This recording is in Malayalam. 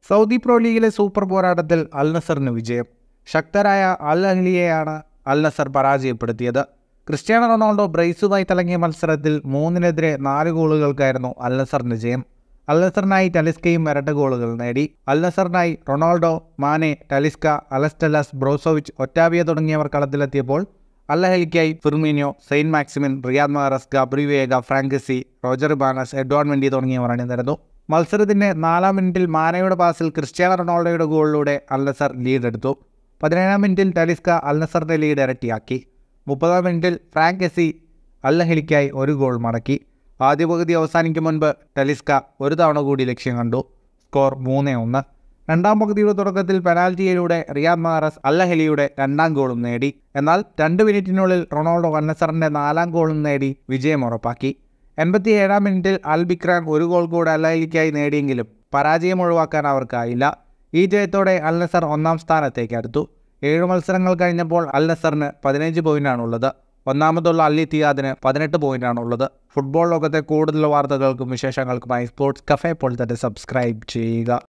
സൗദി പ്രോ ലീഗിലെ സൂപ്പർ പോരാട്ടത്തിൽ അൽ നസറിന് വിജയം ശക്തരായ അൽ അഹ്ലിയെയാണ് അൽ നസർ പരാജയപ്പെടുത്തിയത് ക്രിസ്ത്യാനോ റൊണാൾഡോ ബ്രേസുമായി തിളങ്ങിയ മത്സരത്തിൽ മൂന്നിനെതിരെ നാല് ഗോളുകൾക്കായിരുന്നു അൽ നസറിന് ജയം അൽ നസറിനായി ടലിസ്കയും ഇരട്ട ഗോളുകൾ നേടി അൽ നസറിനായി Ronaldo Mane Talisca Alex Telles Brozovic Otavio തുടങ്ങിയവർ കളത്തിലെത്തിയപ്പോൾ അൽ അഹലിക്കായി Firmino Saint Maximin Riyad Mahrez Gabri Veiga Franck Kessie Roger ബാനസ് എഡ്വാൻ Wendy തുടങ്ങിയവർ അണിനിരന്നു മത്സരത്തിന്റെ നാലാം മിനിറ്റിൽ മാനയുടെ പാസിൽ ക്രിസ്ത്യാനോ റൊണാൾഡോയുടെ ഗോളിലൂടെ അൽ നസർ ലീഡ് എടുത്തു പതിനേഴാം മിനിറ്റിൽ ടലിസ്ക അൽ നസറിന്റെ ലീഡ് ഇരട്ടിയാക്കി മുപ്പതാം മിനിറ്റിൽ ഫ്രാങ്ക് എസി അൽ അഹലിക്കായി ഒരു ഗോൾ മടക്കി ആദ്യ പകുതി അവസാനിക്കും മുൻപ് ടലിസ്ക ഒരു തവണ കൂടി ലക്ഷ്യം കണ്ടു സ്കോർ മൂന്ന് ഒന്ന് രണ്ടാം പകുതിയുടെ തുടക്കത്തിൽ പെനാൽറ്റിയിലൂടെ റിയാദ് മാറസ് അൽ അഹലിയുടെ രണ്ടാം ഗോളും നേടി എന്നാൽ രണ്ട് മിനിറ്റിനുള്ളിൽ റൊണാൾഡോ അൽ നസറിന്റെ നാലാം ഗോളും നേടി വിജയം ഉറപ്പാക്കി എൺപത്തി ഏഴാം മിനിറ്റിൽ അൽ ബിക്രാൻ ഒരു ഗോൾ കൂടെ അൽ അഹലിക്കായി നേടിയെങ്കിലും പരാജയം ഒഴിവാക്കാൻ അവർക്കായില്ല ഈ ജയത്തോടെ അൽ നസർ ഒന്നാം സ്ഥാനത്തേക്ക് അടുത്തു ഏഴ് മത്സരങ്ങൾ കഴിഞ്ഞപ്പോൾ അൽ നസറിന് പതിനഞ്ച് പോയിന്റാണുള്ളത് ഒന്നാമതുള്ള അൽ ഇത്തിയാദിന് പതിനെട്ട് പോയിന്റാണുള്ളത് ഫുട്ബോൾ ലോകത്തെ കൂടുതൽ വാർത്തകൾക്കും വിശേഷങ്ങൾക്കുമായി സ്പോർട്സ് കഫേ ഇപ്പോൾ തന്നെ സബ്സ്ക്രൈബ് ചെയ്യുക